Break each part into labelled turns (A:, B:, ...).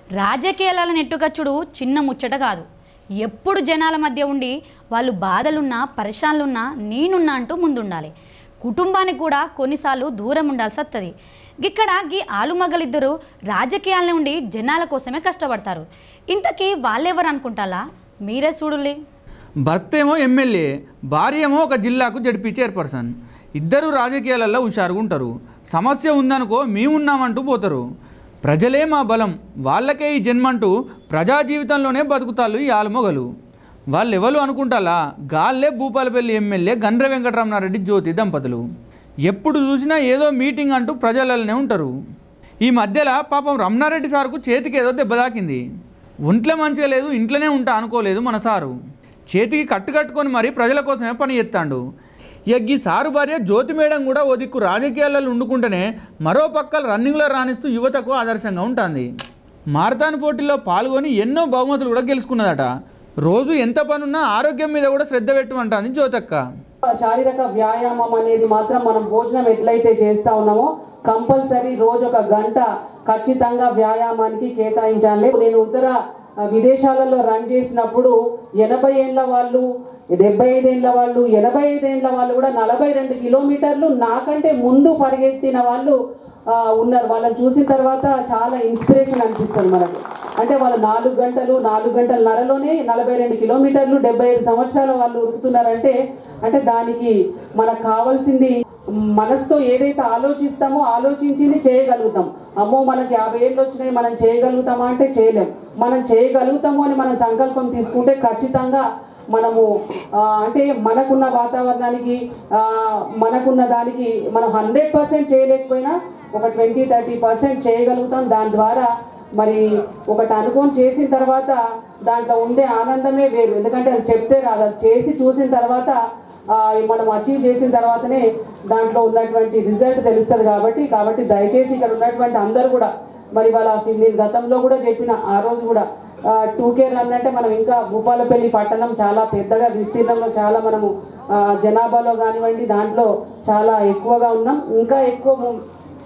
A: రాజకీయాల నెట్టుకచ్చుడు చిన్న ముచ్చట కాదు ఎప్పుడు జనాల మధ్య ఉండి వాళ్ళు బాధలున్నా పరిశాన్లున్నా నేనున్నా అంటూ ముందుండాలి కుటుంబానికి కూడా కొన్నిసార్లు దూరం ఉండాల్సి వస్తుంది ఇక్కడ గీ ఆలుమగలిద్దరూ రాజకీయాల నుండి జనాల కోసమే కష్టపడతారు ఇంతకీ వాళ్ళెవరు అనుకుంటాలా మీరే చూడులే
B: భర్త ఏమో ఎమ్మెల్యే భార్య ఏమో ఒక జిల్లాకు జడ్పీ చైర్పర్సన్ ఇద్దరు రాజకీయాలలో హుషారుగా ఉంటారు సమస్య ఉందనుకో మేమున్నామంటూ పోతారు ప్రజలే మా బలం వాళ్ళకే ఈ జన్మంటూ ప్రజా జీవితంలోనే బతుకుతాళ్ళు ఈ ఆలుమొగలు వాళ్ళు ఎవరు అనుకుంటాలా గాల్లే భూపాలపల్లి ఎమ్మెల్యే గండ్ర వెంకటరమణారెడ్డి జ్యోతి దంపతులు ఎప్పుడు చూసినా ఏదో మీటింగ్ అంటూ ప్రజలనే ఉంటారు ఈ మధ్యలో పాపం రమణారెడ్డి సార్కు చేతికి ఏదో దెబ్బ తాకింది ఒంట్లో మంచిగా లేదు ఇంట్లోనే ఉంటా అనుకోలేదు మన సారు చేతికి కట్టు కట్టుకొని మరీ ప్రజల కోసమే పని చేస్తాడు ఇక ఈ సారు భార్య జ్యోతి మేడం కూడా ఓ దిక్కు రాజకీయాలలో ఉండుకుంటేనే మరో పక్కల రన్నింగ్లో రాణిస్తూ యువతకు ఆదర్శంగా ఉంటుంది మారథాన్ పోటీల్లో పాల్గొని ఎన్నో బహుమతులు కూడా గెలుచుకున్నదట రోజు ఎంత పనున్నా ఆరోగ్యం మీద కూడా శ్రద్ధ పెట్టమంటుంది జ్యోతక్క
C: శారీరక వ్యాయామం అనేది మాత్రం మనం భోజనం ఎట్లయితే చేస్తా ఉన్నామో కంపల్సరీ రోజు ఒక గంట ఖచ్చితంగా వ్యాయామానికి కేటాయించాలి నేను ఉత్తర ఆ, విదేశాలలో రన్ చేసినప్పుడు ఎనభై ఏళ్ళ వాళ్ళు డెబ్బై ఐదేళ్ల వాళ్ళు ఎనభై ఐదేళ్ల వాళ్ళు కూడా నలభై రెండు కిలోమీటర్లు నాకంటే ముందు పరిగెత్తిన వాళ్ళు ఆ, ఉన్నారు వాళ్ళని చూసిన తర్వాత చాలా ఇన్స్పిరేషన్ అనిపిస్తుంది మనకు అంటే వాళ్ళు నాలుగు గంటలు నాలుగు గంటల నరలోనే నలభై రెండు కిలోమీటర్లు డెబ్బై ఐదు సంవత్సరాల వాళ్ళు ఉరుకుతున్నారంటే అంటే దానికి మనకు కావాల్సింది మనసుతో ఏదైతే ఆలోచిస్తామో ఆలోచించింది చేయగలుగుతాం అమ్మో మనకి యాభై ఏళ్ళు వచ్చినాయి మనం చేయగలుగుతామా అంటే చేయలేం మనం చేయగలుగుతాము అని మనం సంకల్పం తీసుకుంటే ఖచ్చితంగా మనము ఆ, అంటే మనకున్న వాతావరణానికి ఆ, మనకున్న దానికి మనం హండ్రెడ్ పర్సెంట్ చేయలేకపోయినా ఒక ట్వంటీ థర్టీ పర్సెంట్ చేయగలుగుతాం దాని ద్వారా మరి ఒకటి అనుకొని చేసిన తర్వాత దాంట్లో ఉండే ఆనందమే వేరు ఎందుకంటే అది చెప్తే రాదు అది చేసి చూసిన తర్వాత ఆ, మనం అచీవ్ చేసిన తర్వాతనే దాంట్లో ఉన్నటువంటి రిజల్ట్ తెలుస్తుంది కాబట్టి కాబట్టి దయచేసి ఇక్కడ ఉన్నటువంటి అందరూ కూడా మరి వాళ్ళ నేను గతంలో కూడా చెప్పిన ఆ రోజు కూడా టూ కే రన్ అంటే మనం ఇంకా భూపాలపల్లి పట్టణం చాలా పెద్దగా విస్తీర్ణంలో చాలా మనము ఆ, జనాభాలో కానివ్వండి దాంట్లో చాలా ఎక్కువగా ఉన్నాం ఇంకా ఎక్కువ ము-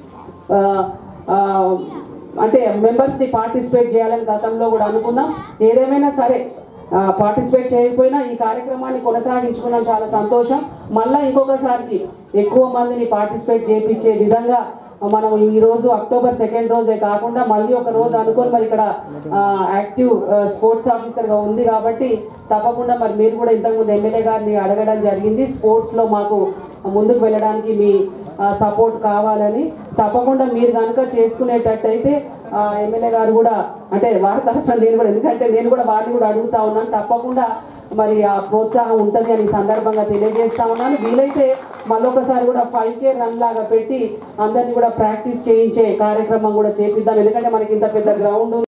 C: ఆ, ఆ, అంటే మెంబర్స్ని పార్టిసిపేట్ చేయాలని గతంలో కూడా అనుకున్నాం ఏదేమైనా సరే పార్టిసిపేట్ చేయకపోయినా ఈ కార్యక్రమాన్ని కొనసాగించుకున్నాం చాలా సంతోషం మళ్ళా ఇంకొకసారికి ఎక్కువ మందిని పార్టిసిపేట్ చేయించే విధంగా మనం ఈ రోజు అక్టోబర్ సెకండ్ రోజే కాకుండా మళ్ళీ ఒక రోజు అనుకొని మరి ఇక్కడ ఆ, యాక్టివ్ ఆ, స్పోర్ట్స్ ఆఫీసర్ గా ఉంది కాబట్టి తప్పకుండా మరి మీరు కూడా ఇంతకుముందు ఎమ్మెల్యే గారిని అడగడం జరిగింది స్పోర్ట్స్ లో మాకు ముందుకు వెళ్ళడానికి మీ ఆ, సపోర్ట్ కావాలని తప్పకుండా మీరు కనుక చేసుకునేటట్టయితే ఆ, ఎమ్మెల్యే గారు కూడా అంటే వారి తరఫున నేను కూడా ఎందుకంటే నేను కూడా వారిని కూడా అడుగుతా ఉన్నాను తప్పకుండా మరి ఆ ప్రోత్సాహం ఉంటుంది అని ఈ సందర్భంగా తెలియజేస్తా ఉన్నాను వీలైతే మళ్ళొకసారి కూడా ఫైవ్ కే రన్ లాగా పెట్టి అందరినీ కూడా ప్రాక్టీస్ చేయించే కార్యక్రమం కూడా చేపిద్దాం ఎందుకంటే మనకి ఇంత పెద్ద గ్రౌండ్